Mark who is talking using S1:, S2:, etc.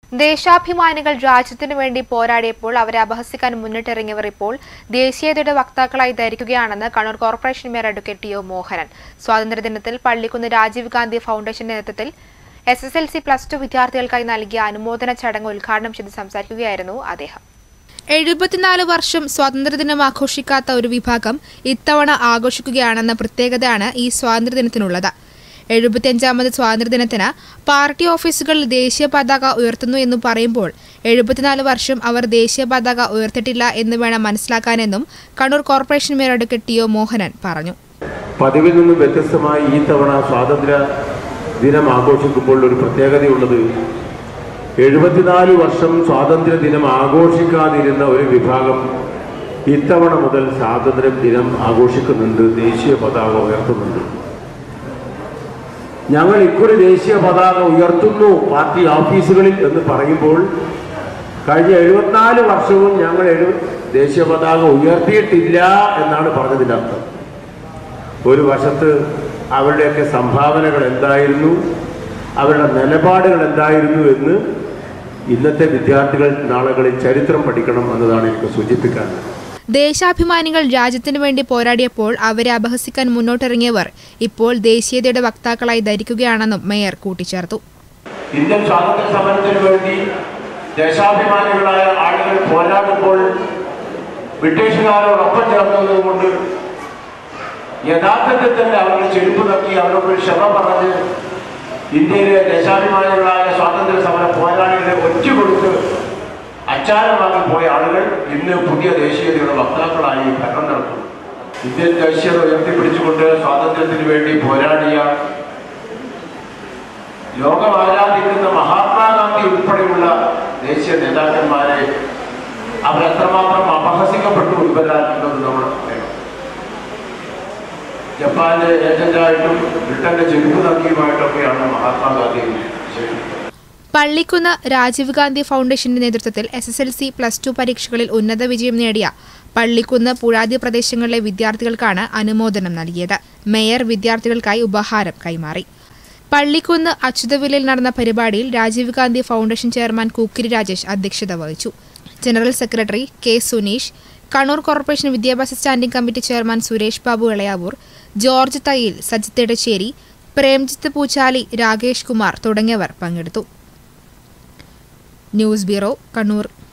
S1: ദേശാഭിമാനികൾ രാജ്യത്തിനു വേണ്ടി പോരാടിയപ്പോൾ അവരെ അപഹസിക്കാൻ മുന്നിട്ടിറങ്ങിയവർ ഇപ്പോൾ ദേശീയതയുടെ വക്താക്കളായി ധരിക്കുകയാണെന്ന് Kannur corporation mayor advocate T O Mohanan സ്വാതന്ത്ര്യദിനത്തിൽ പള്ളിക്കുന്ന് രാജീവ് ഗാന്ധി ഫൗണ്ടേഷൻ നേതൃത്വത്തിൽ S S L C plus two വിദ്യാർത്ഥികൾക്കായി നൽകിയ അനുമോദന ചടങ്ങ് ഉദ്ഘാടനം ചെയ്ത് സംസാരിക്കുകയായിരുന്നു അദ്ദേഹം എഴുപത്തിനാല് വർഷം സ്വാതന്ത്ര്യദിനം ആഘോഷിക്കാത്ത ഒരു വിഭാഗം ഇത്തവണ ആഘോഷിക്കുകയാണെന്ന പ്രത്യേകതയാണ് ഈ സ്വാതന്ത്ര്യദിനത്തിനുള്ളത് എഴുപത്തിയഞ്ചാമത് സ്വാതന്ത്ര്യദിനത്തിന് പാർട്ടി ഓഫീസുകളിൽ ദേശീയ പതാക ഉയർത്തുന്നു എന്ന് പറയുമ്പോൾ എഴുപത്തിനാല് വർഷം അവർ ദേശീയ പതാക ഉയർത്തിയിട്ടില്ല എന്ന് വേണം മനസ്സിലാക്കാനെന്നും Kannur corporation mayor advocate T O Mohanan പറഞ്ഞു
S2: പതിവിൽ നിന്നും വ്യത്യസ്തമായി ഈ തവണ സ്വാതന്ത്ര്യ ദിനം ആഘോഷിക്കുമ്പോൾ ഒരു പ്രത്യേകതയുള്ളത് എഴുപത്തിനാല് വർഷം സ്വാതന്ത്ര്യ ദിനം ആഘോഷിക്കാതിരുന്ന ഒരു വിഭാഗം ഇത്തവണ മുതൽ സ്വാതന്ത്ര്യ ദിനം ആഘോഷിക്കുന്നുണ്ട് ദേശീയ പതാക ഉയർത്തുന്നുണ്ട് ഞങ്ങൾ ഇക്കുറി ദേശീയ പതാക ഉയർത്തുന്നു പാർട്ടി ഓഫീസുകളിൽ എന്ന് പറയുമ്പോൾ കഴിഞ്ഞ എഴുപത്തിനാല് വർഷവും ഞങ്ങൾ എഴു ദേശീയ പതാക ഉയർത്തിയിട്ടില്ല എന്നാണ് പറഞ്ഞതിൻ്റെ അർത്ഥം ഒരു വശത്ത് അവരുടെയൊക്കെ സംഭാവനകൾ എന്തായിരുന്നു അവരുടെ നിലപാടുകൾ എന്തായിരുന്നു എന്ന് ഇന്നത്തെ വിദ്യാർത്ഥികൾ നാളുകളിൽ ചരിത്രം പഠിക്കണം എന്നതാണ് എനിക്ക് സൂചിപ്പിക്കാനുള്ളത്
S1: ദേശാഭിമാനികൾ രാജ്യത്തിനു വേണ്ടി പോരാടിയപ്പോൾ അവരെ അപഹസിക്കാൻ മുന്നോട്ടിറങ്ങിയവർ ഇപ്പോൾ ദേശീയതയുടെ വക്താക്കളായി ധരിക്കുകയാണെന്നും മേയർ കൂട്ടിച്ചേർത്തു
S2: ഇന്ത്യൻ സ്വാതന്ത്ര്യ സമരത്തിന് വേണ്ടി ദേശാഭിമാനികളായ ആളുകൾ പോരാടുമ്പോൾ ബ്രിട്ടീഷുകാരോടൊപ്പം ചേർന്നതുകൊണ്ട് യഥാർത്ഥത്തിൽ തന്നെ അവരുടെ ചെരുപ്പ് തക്കി അവരോട് ക്ഷമ പറഞ്ഞ് ഇന്ത്യയിലെ ദേശാഭിമാനികളായ സ്വാതന്ത്ര്യ സമര പോരാളികളെ ഒറ്റുകൊടുത്ത് അച്ചാരമാക്കി പോയ ആളുകൾ ഇന്ന് പുതിയ ദേശീയതയുടെ വക്താക്കളായി ഭരണം നടത്തുന്നു ഇന്ത്യൻ ദേശീയത ഉയർത്തിപ്പിടിച്ചുകൊണ്ട് സ്വാതന്ത്ര്യത്തിന് വേണ്ടി പോരാടിയ ലോകം ആരാധിക്കുന്ന മഹാത്മാഗാന്ധി ഉൾപ്പെടെയുള്ള ദേശീയ നേതാക്കന്മാരെ അവർ എത്രമാത്രം അപഹസിക്കപ്പെട്ടു ഇവരാൽ എന്നത് നമ്മൾ അറിയണം ജപ്പാന്റെ ഏജന്റായിട്ടും ബ്രിട്ടന്റെ ചെരുപ്പ് നൽകിയുമായിട്ടൊക്കെയാണ് മഹാത്മാഗാന്ധി വിശേഷിപ്പിക്കുന്നത്
S1: പള്ളിക്കുന്ന് രാജീവ് ഗാന്ധി ഫൗണ്ടേഷന്റെ നേതൃത്വത്തിൽ S S L C plus two പരീക്ഷകളിൽ ഉന്നത വിജയം നേടിയ പള്ളിക്കുന്ന് പുഴാതി പ്രദേശങ്ങളിലെ വിദ്യാർത്ഥികൾക്കാണ് അനുമോദനം നൽകിയത് മേയർ വിദ്യാർത്ഥികൾക്കായി ഉപഹാരം കൈമാറി പള്ളിക്കുന്ന് അച്യുതവില്ലയിൽ നടന്ന പരിപാടിയിൽ രാജീവ് ഗാന്ധി ഫൗണ്ടേഷൻ ചെയർമാൻ കൂക്കിരി രാജേഷ് അധ്യക്ഷത വഹിച്ചു general secretary K Suneesh Kannur corporation വിദ്യാഭ്യാസ standing committee chairman Suresh Babu Elayavoor George Thayyil Sajith Edassery Premjith Poochali Rakesh Kumar തുടങ്ങിയവർ പങ്കെടുത്തു ന്യൂസ് ബ്യൂറോ കണ്ണൂർ